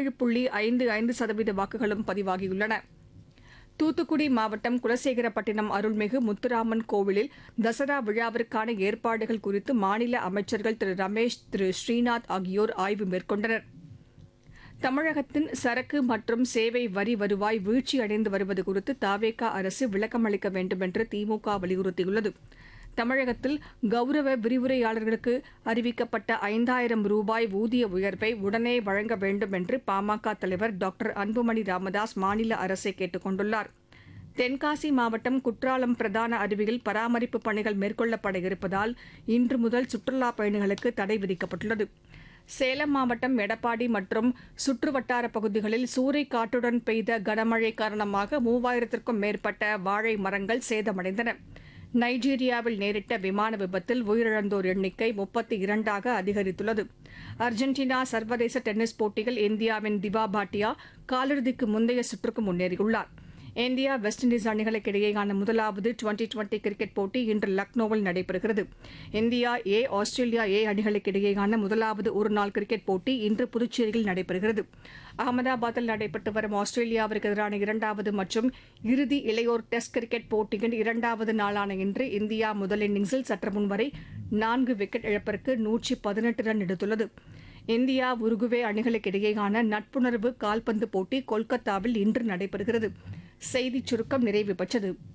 பதினேழு புள்ளி ஐந்து ஐந்து சதவீத வாக்குகளும் பதிவாகியுள்ளன தூத்துக்குடி மாவட்டம் குலசேகரப்பட்டினம் அருள்மிகு முத்துராமன் கோவிலில் தசரா விழாவிற்கான ஏற்பாடுகள் குறித்து மாநில அமைச்சர்கள் திரு ரமேஷ் திரு ஸ்ரீநாத் ஆகியோர் ஆய்வு மேற்கொண்டனர் தமிழகத்தின் சரக்கு மற்றும் சேவை வரி வருவாய் வீழ்ச்சியடைந்து வருவது குறித்து தாவேகா அரசு விளக்கமளிக்க வேண்டும் என்று திமுக வலியுறுத்தியுள்ளது தமிழகத்தில் கௌரவ விரிவுரையாளர்களுக்கு அறிவிக்கப்பட்ட ஐந்தாயிரம் ரூபாய் ஊதிய உயர்வை உடனே வழங்க வேண்டும் என்று பாமக தலைவர் டாக்டர் அன்புமணி ராமதாஸ் மாநில அரசை கேட்டுக் கொண்டுள்ளார் தென்காசி மாவட்டம் குற்றாலம் பிரதான அருவியில் பராமரிப்பு பணிகள் மேற்கொள்ளப்பட இருப்பதால் இன்று முதல் சுற்றுலாப் பயணிகளுக்கு தடை விதிக்கப்பட்டுள்ளது சேலம் மாவட்டம் எடப்பாடி மற்றும் சுற்றுவட்டார பகுதிகளில் சூறைக்காற்றுடன் பெய்த கனமழை காரணமாக மூவாயிரத்திற்கும் மேற்பட்ட வாழை மரங்கள் சேதமடைந்தன நைஜீரியாவில் நேரிட்ட விமான விபத்தில் உயிரிழந்தோர் எண்ணிக்கை முப்பத்தி இரண்டாக அதிகரித்துள்ளது அர்ஜென்டினா சர்வதேச டென்னிஸ் போட்டியில் இந்தியாவின் திவா பாட்டியா காலிறுதிக்கு முந்தைய சுற்றுக்கு முன்னேறியுள்ளார் இந்தியா வெஸ்ட் இண்டீஸ் அணிகளுக்கு இடையேயான முதலாவது டுவெண்டி டுவெண்டி கிரிக்கெட் போட்டி இன்று லக்னோவில் நடைபெறுகிறது இந்தியா ஏ ஆஸ்திரேலியா ஏ அணிகளுக்கு இடையேயான முதலாவது ஒருநாள் கிரிக்கெட் போட்டி இன்று புதுச்சேரியில் நடைபெறுகிறது அகமதாபாத்தில் நடைபெற்று வரும் ஆஸ்திரேலியாவிற்கு எதிரான இரண்டாவது மற்றும் இறுதி இளையோர் டெஸ்ட் கிரிக்கெட் போட்டியின் இரண்டாவது நாளான இன்று இந்தியா முதல் இன்னிங்ஸில் சற்று முன் வரை நான்கு விக்கெட் இழப்பிற்கு நூற்றி பதினெட்டு ரன் எடுத்துள்ளது இந்தியா உருகுவே அணிகளுக்கு இடையேயான நட்புணர்வு கால்பந்து போட்டி கொல்கத்தாவில் இன்று நடைபெறுகிறது செய்திச் சுருக்கம் நிறைவு பெற்றது